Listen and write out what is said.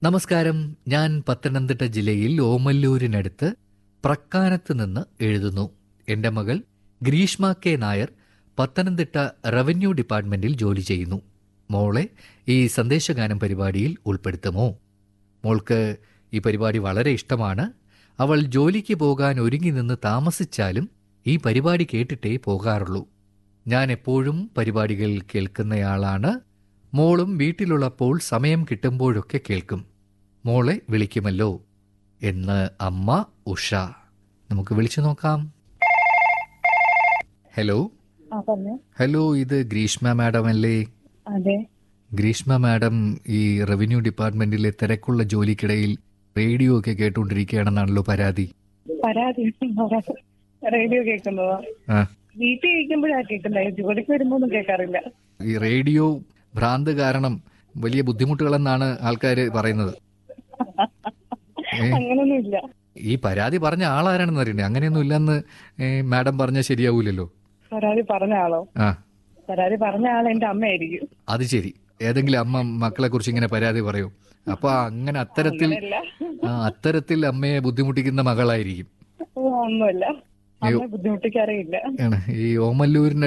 നമസ്കാരം ഞാൻ പത്തനംതിട്ട ജില്ലയിൽ ഓമല്ലൂരിനടുത്ത് പ്രക്കാനത്ത് നിന്ന് എഴുതുന്നു എന്റെ മകൾ ഗ്രീഷ്മ കെ നായർ പത്തനംതിട്ട റവന്യൂ ഡിപ്പാർട്ട്മെന്റിൽ ജോലി ചെയ്യുന്നു മോളെ ഈ സന്ദേശഗാനം പരിപാടിയിൽ ഉൾപ്പെടുത്തുമോ മോൾക്ക് ഈ പരിപാടി വളരെ ഇഷ്ടമാണ് അവൾ ജോലിക്ക് പോകാൻ ഒരുങ്ങി നിന്ന് താമസിച്ചാലും ഈ പരിപാടി കേട്ടിട്ടേ പോകാറുള്ളൂ ഞാൻ എപ്പോഴും പരിപാടികൾ കേൾക്കുന്നയാളാണ് മോളും വീട്ടിലുള്ളപ്പോൾ സമയം കിട്ടുമ്പോഴൊക്കെ കേൾക്കും മോളെ വിളിക്കുമല്ലോ എന്ന് അമ്മ ഉഷ നമുക്ക് വിളിച്ചു നോക്കാം ഹലോ ആ പറഞ്ഞു ഹലോ ഇത് ഗ്രീഷ്മ മാഡം അല്ലേ അതെ ഗ്രീഷ്മ മാഡം ഈ റവന്യൂ ഡിപ്പാർട്ട്മെന്റിലെ തിരക്കുള്ള ജോലിക്കിടയിൽ റേഡിയോ ഒക്കെ കേട്ടുകൊണ്ടിരിക്കുകയാണെന്നാണല്ലോ പരാതി പരാതി റേഡിയോ കേൾക്കുന്നതോ ആ വീട്ടിൽ ഇരിക്കുമ്പോഴാ കേൾക്കുന്നത് ജോലിക്ക് വരുമ്പോ ഒന്നും കേൾക്കാറില്ല ഈ റേഡിയോ ഭ്രാന്ത് കാരണം വലിയ ബുദ്ധിമുട്ടുകളെന്നാണ് ആൾക്കാർ പറയുന്നത് ഏ? അങ്ങനൊന്നും ഇല്ല ഈ പരാതി പറഞ്ഞ ആളാരാണെന്ന് അറിയണ്ടേ അങ്ങനെയൊന്നും ഇല്ലെന്ന് ഏ, മാഡം പറഞ്ഞാൽ ശരിയാവൂലല്ലോ പരാതി പറഞ്ഞ ആളോ ആ പരാതി പറഞ്ഞ ആൾ എന്റെ അമ്മയായിരിക്കും അത് ശരി ഏതെങ്കിലും അമ്മ മക്കളെ കുറിച്ച് ഇങ്ങനെ പരാതി പറയും അപ്പൊ അങ്ങനെ അത്തരത്തിൽ അങ്ങനെയല്ല ആ, അത്തരത്തിൽ അമ്മയെ ബുദ്ധിമുട്ടിക്കുന്ന മകളായിരിക്കും ഓ, ഒന്നുമില്ല അമ്മ ബുദ്ധിമുട്ടിക്കാറേ ഇല്ല ആണ്. ഈ ഓമല്ലൂരിന്